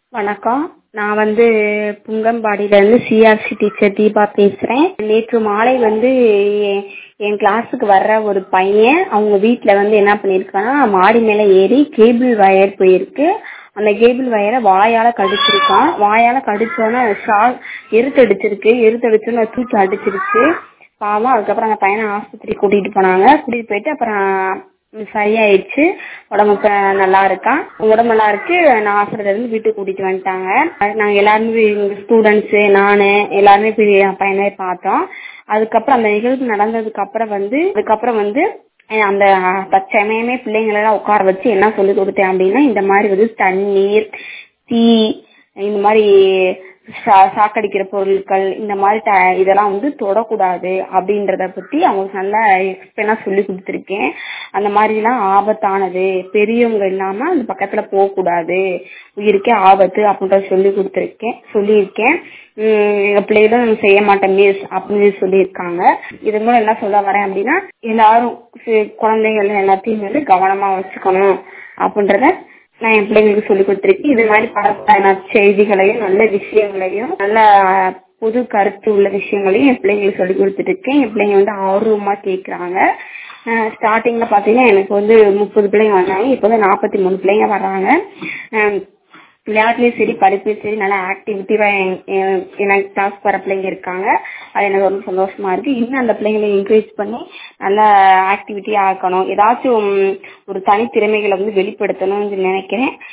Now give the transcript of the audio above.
வணக்கம் நான் வந்து புங்கம்பாடியிலேருந்து சிஆர்சி டீச்சர் தீபா பேசுகிறேன் நேற்று மாலை வந்து என் என் கிளாஸுக்கு வர்ற ஒரு பையன் அவங்க வீட்டில் வந்து என்ன பண்ணியிருக்கான்னா மாடி மேலே ஏறி கேபிள் வயர் போயிருக்கு அந்த கேபிள் வயரை வாயால் கடிச்சிருக்கான் வாயால் கடிச்சோன்னே ஷா எருத்தடிச்சிருக்கு எருத்தடிச்சோன்னு தூக்கி அடிச்சிருச்சு பாவம் அதுக்கப்புறம் அந்த பையனை ஆஸ்பத்திரி கூட்டிகிட்டு போனாங்க கூட்டிகிட்டு போயிட்டு அப்புறம் சரியாயிடுச்சு உடம்பு இப்ப நல்லா இருக்கான் உடம்பு நல்லா இருக்கு நான் ஆஸ்பத்திரில இருந்து வீட்டுக்கு கூட்டிட்டு வந்துட்டாங்க நாங்க எல்லாருமே எங்க ஸ்டூடெண்ட்ஸ் நானு எல்லாருமே போய் என் பையனை பார்த்தோம் அதுக்கப்புறம் அந்த நிகழ்வு நடந்ததுக்கு அப்புறம் வந்து அதுக்கப்புறம் வந்து அந்த தற்சமயமே பிள்ளைங்களை எல்லாம் உட்கார வச்சு என்ன சொல்லி கொடுத்தேன் அப்படின்னா இந்த மாதிரி வந்து தண்ணீர் தீ இந்த மாதிரி சாக்கடிக்கிற பொருட்கள் இந்த மாதிரி இதெல்லாம் வந்து தொடக்கூடாது அப்படின்றத பத்தி அவங்களுக்கு நல்லா எக்ஸ்பிளைனா சொல்லி கொடுத்துருக்கேன் அந்த மாதிரிலாம் ஆபத்தானது பெரியவங்க இல்லாம அந்த பக்கத்துல போக கூடாது உயிருக்கே ஆபத்து அப்படின்றத சொல்லி கொடுத்துருக்கேன் சொல்லியிருக்கேன் எங்க பிள்ளைகளும் செய்ய மாட்டேன் மிஸ் அப்படின்னு சொல்லியிருக்காங்க இது மூலம் என்ன சொல்ல வரேன் அப்படின்னா எல்லாரும் குழந்தைகள் எல்லாத்தையும் வந்து கவனமா வச்சுக்கணும் அப்படின்றத நான் என் பிள்ளைங்களுக்கு சொல்லி கொடுத்துருக்கேன் இது மாதிரி பல செய்திகளையும் நல்ல விஷயங்களையும் நல்ல புது கருத்து உள்ள விஷயங்களையும் என் பிள்ளைங்களுக்கு சொல்லி கொடுத்துட்டு இருக்கேன் என் பிள்ளைங்க வந்து ஆர்வமா கேட்கறாங்க ஸ்டார்டிங்ல பாத்தீங்கன்னா எனக்கு வந்து முப்பது பிள்ளைங்க வந்தாங்க இப்போ வந்து நாற்பத்தி மூணு பிள்ளைங்க வர்றாங்க விளையாட்டுலயும் சரி படிப்புலயும் சரி நல்லா ஆக்டிவிட்டிவா எனக்கு கிளாஸ் வர பிள்ளைங்க இருக்காங்க அது எனக்கு ரொம்ப சந்தோஷமா இருக்கு இன்னும் அந்த பிள்ளைங்களை என்கரேஜ் பண்ணி நல்ல ஆக்டிவிட்டி ஆக்கணும் ஏதாச்சும் ஒரு தனித்திறமைகளை வந்து வெளிப்படுத்தணும்னு நினைக்கிறேன்